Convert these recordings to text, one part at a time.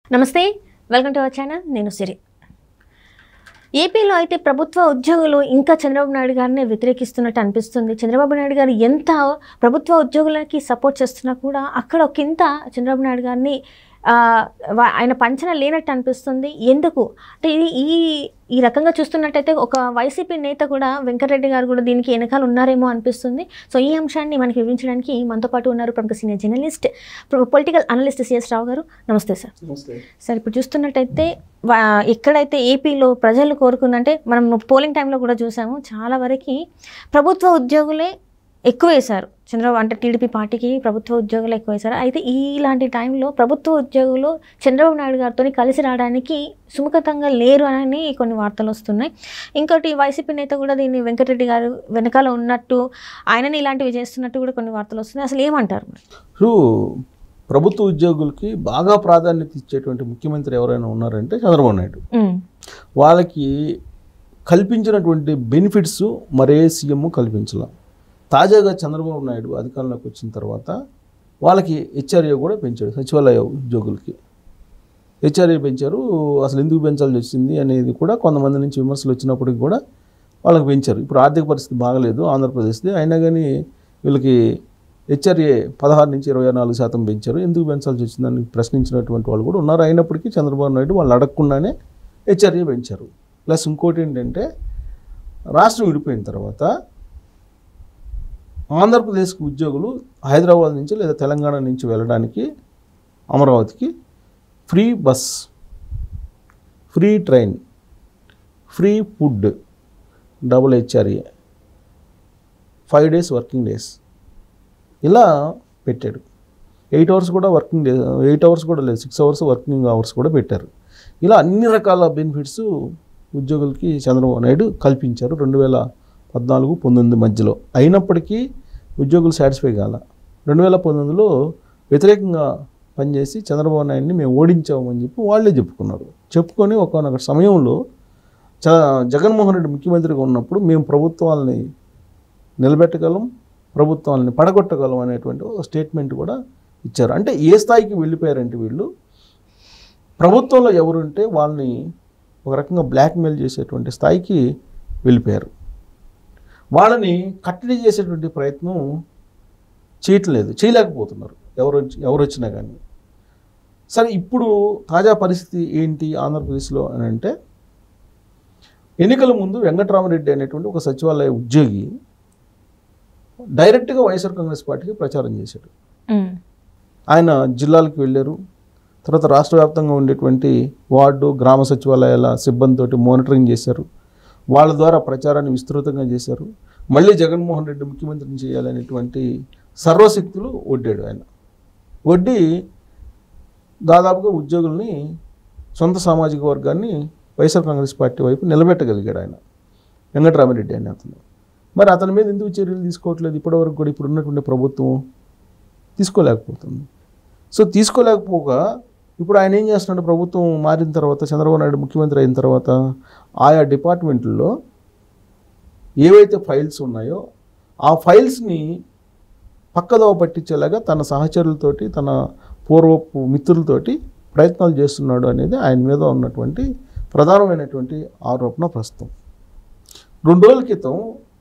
నమస్తే welcome to our channel నేను సిరి ఏపీలో అయితే ప్రభుత్వ ఉద్యోగులు ఇంకా చంద్రబాబు నాయుడు గారిని వ్యతిరేకిస్తున్నట్టు అనిపిస్తుంది చంద్రబాబు నాయుడు గారు ఎంత ప్రభుత్వ ఉద్యోగులకి సపోర్ట్ చేస్తున్నా కూడా అక్కడ ఒకంత చంద్రబాబు నాయుడు గారిని ఆ, వా- ఆయన పంచన లేనట్టు అనిపిస్తుంది ఎందుకు అంటే ఇది ఈ ఈ రకంగా చూస్తున్నట్టయితే ఒక వైసీపీ నేత కూడా వెంకటరెడ్డి గారు కూడా దీనికి వెనకాల ఉన్నారేమో అనిపిస్తుంది సో ఈ అంశాన్ని మనకి వివరించడానికి మనతో పాటు ఉన్నారు ప్రముఖ senior journalist political analyst CS Rao garu నమస్తే సార్ సార్ ఇప్పుడు చూస్తున్నట్టయితే వా- ఎక్కడైతే ఏపీలో ప్రజలు కోరుకుందంటే మనం పోలింగ్ టైంలో కూడా చూసాము చాలా వరకు ప్రభుత్వ ఉద్యోగులే ఎక్కువ వేశారు చంద్రబాబు అంటే టీడీపీ పార్టీకి ప్రభుత్వ ఉద్యోగులు ఎక్కువ వేశారు అయితే ఇలాంటి టైంలో ప్రభుత్వ ఉద్యోగులు చంద్రబాబు నాయుడు గారితో కలిసి రావడానికి సుముఖతంగా లేరు అని కొన్ని వార్తలు వస్తున్నాయి ఇంకోటి వైసీపీ నేత కూడా దీన్ని వెంకటరెడ్డి గారు వెనకాల ఉన్నట్టు ఆయనని ఇలాంటివి చేస్తున్నట్టు కూడా కొన్ని వార్తలు వస్తున్నాయి అసలు ఏమంటారు మరి ఇప్పుడు ప్రభుత్వ ఉద్యోగులకి బాగా ప్రాధాన్యత ఇచ్చేటువంటి ముఖ్యమంత్రి ఎవరైనా ఉన్నారంటే చంద్రబాబు నాయుడు ఉమ్, వాళ్ళకి కల్పించినటువంటి బెనిఫిట్స్ మరే సీఎం కల్పించాల తాజాగా చంద్రబాబు నాయుడు అధికారంలోకి వచ్చిన తర్వాత వాళ్ళకి హెచ్ఆర్ఏ కూడా పెంచాడు సచివాలయ ఉద్యోగులకి హెచ్ఆర్ఏ పెంచారు అసలు ఎందుకు పెంచాల్సి వచ్చింది అనేది కూడా కొంతమంది నుంచి విమర్శలు వచ్చినప్పటికి కూడా వాళ్ళకి పెంచారు ఇప్పుడు ఆర్థిక పరిస్థితి బాగలేదు ఆంధ్రప్రదేశ్ది అయినా కానీ వీళ్ళకి హెచ్ఆర్ఏ పదహారు నుంచి ఇరవై నాలుగు శాతం పెంచారు ఎందుకు పెంచాల్సి వచ్చిందని ప్రశ్నించినటువంటి వాళ్ళు కూడా ఉన్నారు అయినప్పటికీ చంద్రబాబు నాయుడు వాళ్ళు అడగకుండానే హెచ్ఆర్ఏ పెంచారు ప్లస్ ఇంకోటి ఏంటంటే రాష్ట్రం విడిపోయిన తర్వాత ఆంధ్రప్రదేశ్కి ఉద్యోగులు హైదరాబాద్ నుంచి లేదా తెలంగాణ నుంచి వెళ్ళడానికి అమరావతికి free bus free train free food double HRA five days working days ఇలా పెట్టాడు ఎయిట్ అవర్స్ కూడా వర్కింగ్ డే ఎయిట్ అవర్స్ కూడా లేదు సిక్స్ అవర్స్ వర్కింగ్ అవర్స్ కూడా పెట్టారు ఇలా అన్ని రకాల బెనిఫిట్స్ ఉద్యోగులకి చంద్రబాబు నాయుడు కల్పించారు రెండు వేల పద్నాలుగు పంతొమ్మిది మధ్యలో అయినప్పటికీ ఉద్యోగులు సాటిస్ఫై కాల రెండు వేల పంతొమ్మిదిలో వ్యతిరేకంగా పనిచేసి చంద్రబాబు నాయుడిని మేము ఓడించామని చెప్పి వాళ్ళే చెప్పుకున్నారు చెప్పుకొని ఒకనొక సమయంలో చ జగన్మోహన్ రెడ్డి ముఖ్యమంత్రిగా ఉన్నప్పుడు మేము ప్రభుత్వాలని నిలబెట్టగలం ప్రభుత్వాలని పడగొట్టగలం అనేటువంటి ఒక స్టేట్మెంట్ కూడా ఇచ్చారు అంటే ఏ స్థాయికి వెళ్ళిపోయారంటే వీళ్ళు ప్రభుత్వంలో ఎవరుంటే వాళ్ళని ఒక రకంగా బ్లాక్మెయిల్ చేసేటువంటి స్థాయికి వెళ్ళిపోయారు వాళ్ళని కట్టడి చేసేటువంటి ప్రయత్నం చేయట్లేదు చేయలేకపోతున్నారు ఎవరు వచ్చి- ఎవరు వచ్చినా కానీ సరే ఇప్పుడు తాజా పరిస్థితి ఏంటి ఆంధ్రప్రదేశ్లో అని అంటే ఎన్నికల ముందు వెంకటరామరెడ్డి అనేటువంటి ఒక సచివాలయ ఉద్యోగి డైరెక్ట్గా వైఎస్ఆర్ కాంగ్రెస్ పార్టీకి ప్రచారం చేశాడు ఉమ్, ఆయన జిల్లాలకు వెళ్ళారు తర్వాత రాష్ట్ర వ్యాప్తంగా ఉండేటువంటి వార్డు గ్రామ సచివాలయాల సిబ్బందితోటి మానిటరింగ్ చేశారు వాళ్ళ ద్వారా ప్రచారాన్ని విస్తృతంగా చేశారు మళ్ళీ జగన్మోహన్ రెడ్డి ముఖ్యమంత్రిని చేయాలనేటువంటి సర్వశక్తులు ఒడ్డాడు ఆయన వడ్డీ దాదాపుగా ఉద్యోగుల్ని సొంత సామాజిక వర్గాన్ని వైఎస్ఆర్ కాంగ్రెస్ పార్టీ వైపు నిలబెట్టగలిగాడు ఆయన వెంకటరామిరెడ్డి అనే అతను మరి అతని మీద ఎందుకు చర్యలు తీసుకోవట్లేదు ఇప్పటివరకు కూడా ఇప్పుడు ఉన్నటువంటి ప్రభుత్వం తీసుకోలేకపోతుంది సో తీసుకోలేకపోగా ఇప్పుడు ఆయన ఏం చేస్తున్నాడు ప్రభుత్వం మారిన తర్వాత చంద్రబాబు నాయుడు ముఖ్యమంత్రి అయిన తర్వాత ఆయా డిపార్ట్మెంట్లలో ఏవైతే ఫైల్స్ ఉన్నాయో ఆ ఫైల్స్ని పక్కదోవ పట్టించేలాగా తన సహచరులతోటి తన పూర్వపు మిత్రులతోటి ప్రయత్నాలు చేస్తున్నాడు అనేది ఆయన మీద ఉన్నటువంటి ప్రధానమైనటువంటి ఆరోపణ ప్రస్తుతం రెండు రోజుల క్రితం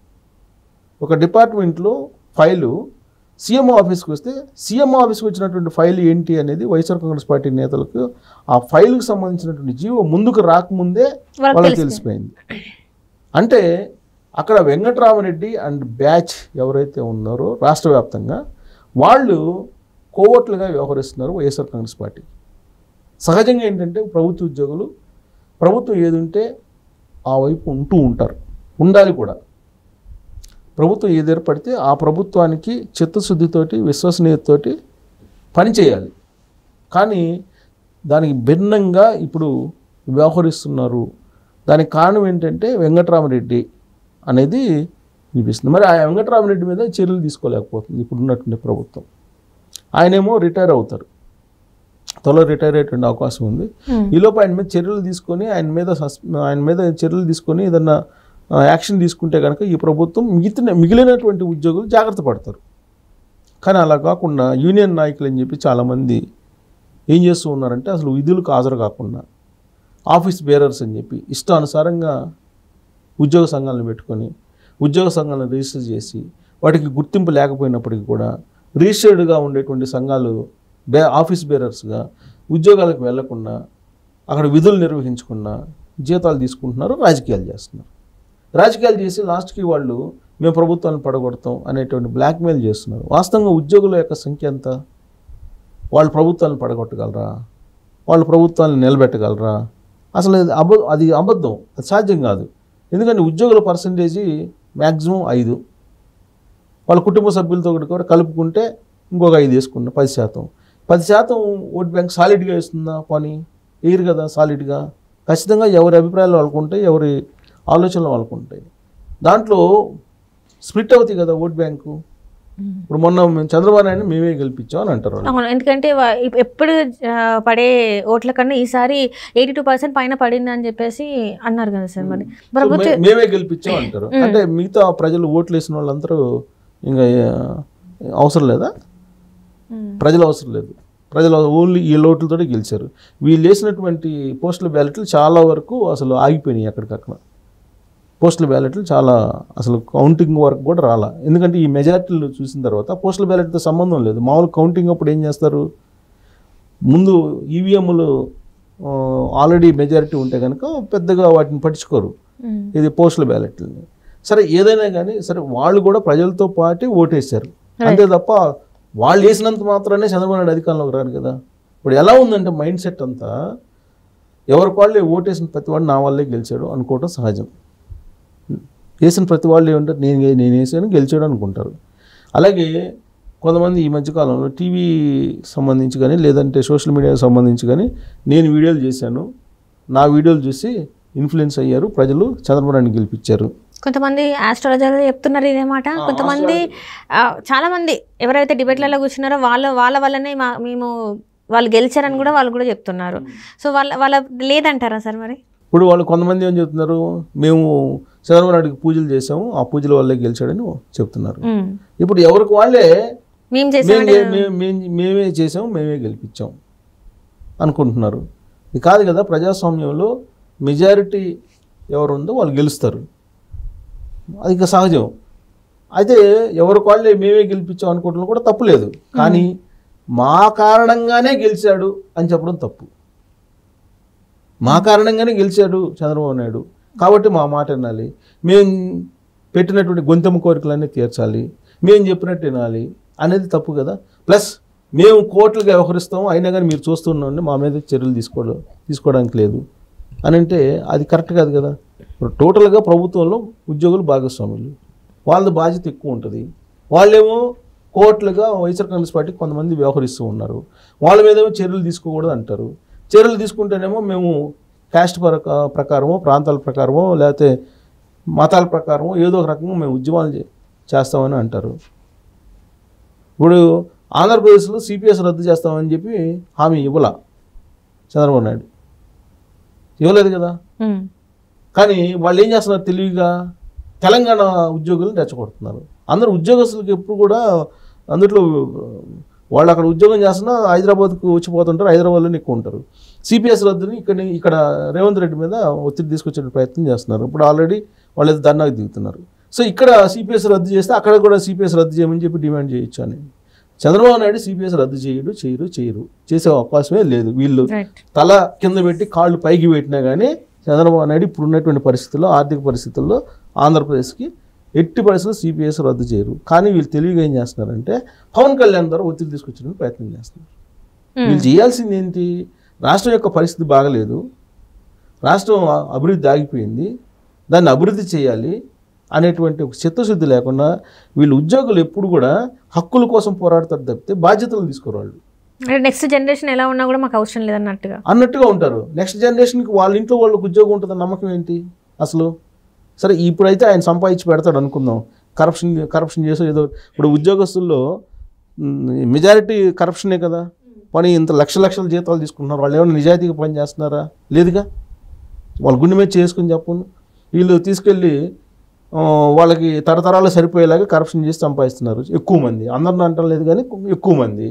ఒక డిపార్ట్మెంట్లో ఫైలు సీఎం ఆఫీస్కి వస్తే సీఎం ఆఫీస్కి వచ్చినటువంటి ఫైల్ ఏంటి అనేది వైఎస్ఆర్ కాంగ్రెస్ పార్టీ నేతలకు ఆ ఫైల్కి సంబంధించినటువంటి జీవో ముందుకు రాకముందే వాళ్ళకి వాళ్ళకి తెలిసిపోయింది. తెలిసిపోయింది అంటే అక్కడ వెంకటరామరెడ్డి అండ్ బ్యాచ్ ఎవరైతే ఉన్నారో రాష్ట్ర వ్యాప్తంగా వాళ్ళు కోవట్లుగా వ్యవహరిస్తున్నారు వైఎస్ఆర్ కాంగ్రెస్ పార్టీ సహజంగా ఏంటంటే ప్రభుత్వ ఉద్యోగులు ప్రభుత్వం ఏది ఉంటే ఆ వైపు ఉంటూ ఉంటారు ఉండాలి కూడా ప్రభుత్వం ఏది ఏర్పడితే ఆ ప్రభుత్వానికి చిత్తశుద్ధితోటి విశ్వసనీయతతోటి పనిచేయాలి కానీ దానికి భిన్నంగా ఇప్పుడు వ్యవహరిస్తున్నారు దానికి కారణం ఏంటంటే వెంకటరామరెడ్డి అనేది వినిపిస్తుంది మరి ఆ వెంకటరామరెడ్డి మీద చర్యలు తీసుకోలేకపోతుంది ఇప్పుడు ఉన్నటువంటి ప్రభుత్వం ఆయనేమో రిటైర్ అవుతారు త్వరలో రిటైర్ అయ్యేటువంటి అవకాశం ఉంది ఉమ్, ఈలోపు ఆయన మీద చర్యలు తీసుకొని ఆయన మీద సస్- ఆయన మీద చర్యలు తీసుకొని ఏదన్నా ఆ, యాక్షన్ తీసుకుంటే కనుక ఈ ప్రభుత్వం మిగిలిన మిగిలినటువంటి ఉద్యోగులు జాగ్రత్త పడతారు కానీ అలా కాకుండా యూనియన్ నాయకులు అని చెప్పి చాలామంది ఏం చేస్తూ ఉన్నారంటే అసలు విధులకు హాజరు కాకుండా ఆఫీస్ బేరర్స్ అని చెప్పి ఇష్టానుసారంగా ఉద్యోగ సంఘాలను పెట్టుకొని ఉద్యోగ సంఘాలను రిజిస్టర్ చేసి వాటికి గుర్తింపు లేకపోయినప్పటికీ కూడా రిజిస్టర్డ్గా ఉండేటువంటి సంఘాలు బే ఆఫీస్ బేరర్స్గా ఉద్యోగాలకు వెళ్లకుండా అక్కడ విధులు నిర్వహించకుండా జీతాలు తీసుకుంటున్నారు రాజకీయాలు చేస్తున్నారు రాజకీయాలు చేసి లాస్ట్కి వాళ్ళు మేము ప్రభుత్వాన్ని పడగొడతాం అనేటువంటి బ్లాక్మెయిల్ చేస్తున్నారు వాస్తవంగా ఉద్యోగుల యొక్క సంఖ్య ఎంత వాళ్ళు ప్రభుత్వాన్ని పడగొట్టగలరా వాళ్ళు ప్రభుత్వాన్ని నిలబెట్టగలరా అసలు అది అబ అది అబద్ధం అది సాధ్యం కాదు ఎందుకంటే ఉద్యోగుల పర్సంటేజీ మ్యాక్సిమం ఐదు వాళ్ళ కుటుంబ సభ్యులతో కూడా కూడా కలుపుకుంటే ఇంకొక ఐదు వేసుకున్నా పది శాతం పది శాతం ఓట్ బ్యాంక్ సాలిడ్గా ఇస్తుందా పని వేయరు కదా సాలిడ్గా ఖచ్చితంగా ఎవరి అభిప్రాయాలు వాళ్ళకు ఉంటాయి ఎవరి ఆలోచనలు వాళ్ళకు ఉంటాయి దాంట్లో స్ప్లిట్ అవుతాయి కదా ఓట్ బ్యాంకు ఇప్పుడు మొన్న మేము చంద్రబాబు నాయుడు మేమే గెలిపించాం అని అంటారు వాళ్ళు. అవును ఎందుకంటే వా- ఇప్- ఎప్పుడు ఆ, పడే ఓట్ల కన్నా ఈసారి ఎయిటీ టూ పర్సెంట్ పైన పడింది అని చెప్పేసి అన్నారు కదా సార్ మరి సో ప్రభుత్వ మే- మేమే గెలిపించాం అంటారు అంటే మిగతా ప్రజలు ఓట్లు వేసిన వాళ్ళందరూ ఇంకా ఆ, అవసరం లేదా ఉమ్. ప్రజలు అవసరం లేదు ప్రజలు ఓన్లీ ఈ ఓట్లతోటి గెలిచారు వీళ్ళు వేసినటువంటి పోస్టల్ బ్యాలెట్లు చాలా వరకు అసలు ఆగిపోయినాయి అక్కడికక్కడ పోస్టల్ బ్యాలెట్లు చాలా అసలు కౌంటింగ్ వరకు కూడా రాలా ఎందుకంటే ఈ మెజార్టీలు చూసిన తర్వాత పోస్టల్ బ్యాలెట్తో సంబంధం లేదు మామూలు కౌంటింగ్ అప్పుడు ఏం చేస్తారు ముందు ఈవీఎంలు ఆల్రెడీ మెజారిటీ ఉంటే కనుక పెద్దగా వాటిని పట్టించుకోరు ఉమ్. ఇది పోస్టల్ బ్యాలెట్లని సరే ఏదైనా కానీ సరే వాళ్ళు కూడా ప్రజలతో పాటు ఓటేశారు అంతే తప్ప వాళ్ళు వేసినంత మాత్రానే చంద్రబాబు నాయుడు అధికారంలోకి రారు కదా ఇప్పుడు ఎలా ఉందంటే మైండ్ సెట్ అంతా ఎవరికి వాళ్ళే ఓటేసిన ప్రతి వాడు నా వల్లే గెలిచాడు అనుకోవటం సహజం వేసిన ప్రతి వాళ్ళు ఏమంటారు నేను నేను వేసాను గెలిచాడు అనుకుంటారు అలాగే కొంతమంది ఈ మధ్యకాలంలో టీవీ సంబంధించి కానీ లేదంటే సోషల్ మీడియాకి సంబంధించి కానీ నేను వీడియోలు చేశాను నా వీడియోలు చూసి ఇన్ఫ్లుయెన్స్ అయ్యారు ప్రజలు చంద్రబాబు నాయుడిని గెలిపించారు కొంతమంది ఆస్ట్రాలజర్లు చెప్తున్నారు ఇదే మాట కొంతమంది ఆ, చాలా మంది ఎవరైతే డిబేట్లలో కూర్చున్నారో వాళ్ళ వాళ్ళ వల్లనే మా మేము వాళ్ళు గెలిచారని కూడా వాళ్ళు కూడా చెప్తున్నారు సో వాళ్ళ వాళ్ళ లేదంటారా సార్ మరి ఇప్పుడు వాళ్ళు కొంతమంది ఏం చెప్తున్నారు మేము చంద్రబాబు నాయుడికి పూజలు చేసాము ఆ పూజల వల్లే గెలిచాడని చెప్తున్నారు ఉమ్. ఇప్పుడు ఎవరికి వాళ్ళే మేము మేము చేసామంటే గే- మే- మే- మేమే చేసాము మేమే గెలిపించాం అనుకుంటున్నారు ఇది కాదు కదా ప్రజాస్వామ్యంలో మెజారిటీ ఎవరు ఉందో వాళ్ళు గెలుస్తారు అది ఇక సహజం అయితే ఎవరికి వాళ్ళే మేమే గెలిపించాం అనుకోవడంలో కూడా తప్పు లేదు కానీ మా కారణంగానే గెలిచాడు అని చెప్పడం తప్పు మా కారణంగానే గెలిచాడు చంద్రబాబు నాయుడు కాబట్టి మా మాట వినాలి మేము పెట్టినటువంటి గొంతెమ్మ కోరికలన్నీ తీర్చాలి మేము చెప్పినట్టు వినాలి అనేది తప్పు కదా ప్లస్ మేము కోర్టులుగా వ్యవహరిస్తాము అయినా కానీ మీరు చూస్తున్నాండి మా మీద చర్యలు తీసుకోవడం తీసుకోవడానికి లేదు అని అంటే అది కరెక్ట్ కాదు కదా ఇప్పుడు టోటల్గా ప్రభుత్వంలో ఉద్యోగులు భాగస్వాములు వాళ్ళ బాధ్యత ఎక్కువ ఉంటుంది వాళ్ళేమో కోర్టులుగా వైఎస్ఆర్ కాంగ్రెస్ పార్టీ కొంతమంది వ్యవహరిస్తూ ఉన్నారు వాళ్ళ మీద ఏమో చర్యలు తీసుకోకూడదు అంటారు చర్యలు తీసుకుంటేనేమో మేము క్యాస్ట్ ప్రక ప్రకారమో ప్రాంతాల ప్రకారమో లేకపోతే మతాల ప్రకారమో ఏదో ఒక రకంగా మేము ఉద్యమాలు చే- చేస్తామని అంటారు ఇప్పుడు ఆంధ్రప్రదేశ్లో సిపిఎస్ రద్దు చేస్తామని చెప్పి హామీ ఇవ్వలా చంద్రబాబు నాయుడు ఇవ్వలేదు కదా ఉమ్. కానీ వాళ్ళు ఏం చేస్తున్నారు తెలివిగా తెలంగాణ ఉద్యోగులను రెచ్చగొడుతున్నారు అందరూ ఉద్యోగస్తులకు ఎప్పుడు కూడా అందులో వాళ్ళు అక్కడ ఉద్యోగం చేస్తున్నా హైదరాబాద్కు వచ్చిపోతుంటారు హైదరాబాద్లోనే ఎక్కువ ఉంటారు సిపిఎస్ రద్దుని ఇక్కడ ఇక్కడ రేవంత్ రెడ్డి మీద ఒత్తిడి తీసుకొచ్చే ప్రయత్నం చేస్తున్నారు ఇప్పుడు ఆల్రెడీ వాళ్ళు ఏదో ధర్నాకు దిగుతున్నారు సో ఇక్కడ సిపిఎస్ రద్దు చేస్తే అక్కడ కూడా సిపిఎస్ రద్దు చేయమని చెప్పి డిమాండ్ చేయొచ్చు అని చంద్రబాబు నాయుడు సిపిఎస్ రద్దు చేయడు చేయరు చేయరు చేసే అవకాశమే లేదు వీళ్ళు రైట్ తల కింద పెట్టి కాళ్ళు పైకి పెట్టినా కానీ చంద్రబాబు నాయుడు ఇప్పుడు ఉన్నటువంటి పరిస్థితుల్లో ఆర్థిక పరిస్థితుల్లో ఆంధ్రప్రదేశ్కి ఎట్టి పరిస్థితుల్లో సిపిఎస్ రద్దు చేయరు కానీ వీళ్ళు తెలివిగా ఏం చేస్తున్నారంటే పవన్ కళ్యాణ్ ద్వారా ఒత్తిడి తీసుకొచ్చడానికి ప్రయత్నం చేస్తున్నారు వీళ్ళు చేయాల్సింది ఏంటి రాష్ట్రం యొక్క పరిస్థితి బాగలేదు రాష్ట్రం అభివృద్ధి ఆగిపోయింది దాన్ని అభివృద్ధి చేయాలి అనేటువంటి ఒక చిత్తశుద్ధి లేకుండా వీళ్ళు ఉద్యోగులు ఎప్పుడు కూడా హక్కుల కోసం పోరాడతారు తప్పితే బాధ్యతలు తీసుకోరు వాళ్ళు అంటే నెక్స్ట్ జనరేషన్ ఎలా ఉన్నా కూడా మాకు అవసరం లేదన్నట్టుగా అన్నట్టుగా ఉంటారు నెక్స్ట్ జనరేషన్కి వాళ్ళ ఇంట్లో వాళ్ళకి ఉద్యోగం ఉంటుందని నమ్మకం ఏంటి అసలు సరే ఇప్పుడైతే ఆయన సంపాదించి పెడతాడు అనుకుందాం కరప్షన్ కరప్షన్ చేసో ఏదో ఇప్పుడు ఉద్యోగస్తుల్లో మెజారిటీ కరప్షనే కదా పని ఇంత లక్ష లక్షల జీతాలు తీసుకుంటున్నారు వాళ్ళు ఏమైనా నిజాయితీగా పని చేస్తున్నారా లేదుగా వాళ్ళ గుండె మీద చేసుకుని చెప్పను వీళ్ళు తీసుకెళ్ళి ఆ, వాళ్ళకి తరతరాలు సరిపోయేలాగా కరప్షన్ చేసి సంపాదిస్తున్నారు ఎక్కువ మంది అందరిని అంటం లేదు కానీ ఎక్కువ మంది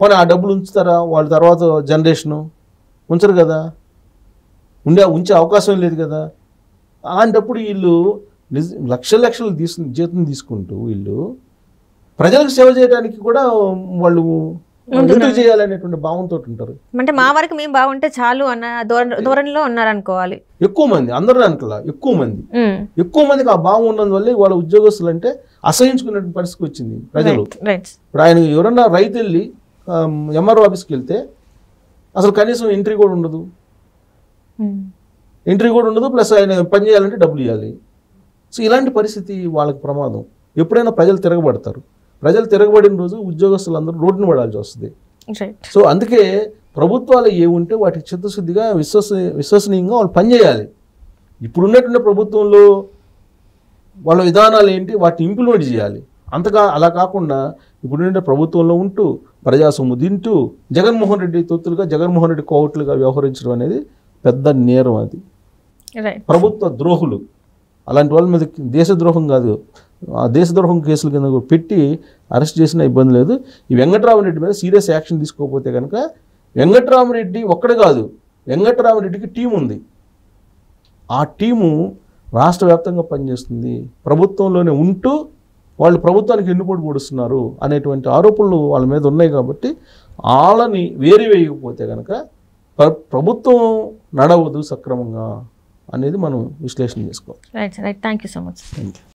పోనీ ఆ డబ్బులు ఉంచుతారా వాళ్ళ తర్వాత జనరేషను ఉంచరు కదా ఉండే ఉంచే అవకాశం లేదు కదా అలాంటప్పుడు వీళ్ళు నిజ లక్షల లక్షలు తీసు జీతం తీసుకుంటూ వీళ్ళు ప్రజలకు సేవ చేయడానికి కూడా వాళ్ళు ఎందుకు చేయాలనేటువంటి భావంతో ఉంటారు అంటే మా వరకు మేము బాగుంటే చాలు అన్న ధోర- ధోరణిలో ఉన్నారనుకోవాలి ఎక్కువ మంది అందరూ అనుకలా ఎక్కువ మంది ఉమ్. ఎక్కువ మందికి ఆ భావం ఉన్నందువల్ల వాళ్ళ ఉద్యోగస్తులు అంటే అసహించుకునే పరిస్థితి వచ్చింది ప్రజలు రైట్ రైట్ ఇప్పుడు ఆయన ఎవరన్నా రైతు వెళ్ళి ఎంఆర్ఓ ఆఫీస్కి వెళ్తే అసలు కనీసం ఎంట్రీ కూడా ఉండదు ఉమ్. ఎంట్రీ కూడా ఉండదు ప్లస్ ఆయన పని చేయాలంటే డబ్బులు ఇవ్వాలి సో ఇలాంటి పరిస్థితి వాళ్ళకి ప్రమాదం ఎప్పుడైనా ప్రజలు తిరగబడతారు ప్రజలు తిరగబడిన రోజు ఉద్యోగస్తులందరూ రోడ్డున పడాల్సి వస్తుంది రైట్ సో అందుకే ప్రభుత్వాలు ఏముంటే వాటికి చిత్తశుద్ధిగా విశ్వస విశ్వసనీయంగా వాళ్ళు పనిచేయాలి ఇప్పుడున్నటువంటి ప్రభుత్వంలో వాళ్ళ విధానాలు ఏంటి వాటిని ఇంప్లిమెంట్ చేయాలి అంతగా అలా కాకుండా ఇప్పుడున్న ప్రభుత్వంలో ఉంటూ ప్రజా సొమ్ము తింటూ జగన్మోహన్ రెడ్డి తొత్తులుగా జగన్మోహన్ రెడ్డి కోవట్లుగా వ్యవహరించడం అనేది పెద్ద నేరం అది రైట్ ప్రభుత్వ ద్రోహులు అలాంటి వాళ్ళ మీద దేశద్రోహం కాదు ఆ దేశద్రోహం కేసుల కింద కూడా పెట్టి అరెస్ట్ చేసిన ఇబ్బంది లేదు ఈ వెంకట్రామరెడ్డి మీద సీరియస్ యాక్షన్ తీసుకోకపోతే కనుక వెంకట్రామరెడ్డి ఒక్కడే కాదు వెంకట్రామరెడ్డికి టీం ఉంది ఆ టీము రాష్ట్ర వ్యాప్తంగా పనిచేస్తుంది ప్రభుత్వంలోనే ఉంటూ వాళ్ళు ప్రభుత్వానికి ఎన్నుపోటు పొడుస్తున్నారు అనేటువంటి ఆరోపణలు వాళ్ళ మీద ఉన్నాయి కాబట్టి వాళ్ళని వేరు వేయకపోతే కనుక ప్ర- ప్రభుత్వం నడవదు సక్రమంగా అనేది మనం విశ్లేషణ చేసుకోవాలి right right thank you so much thank you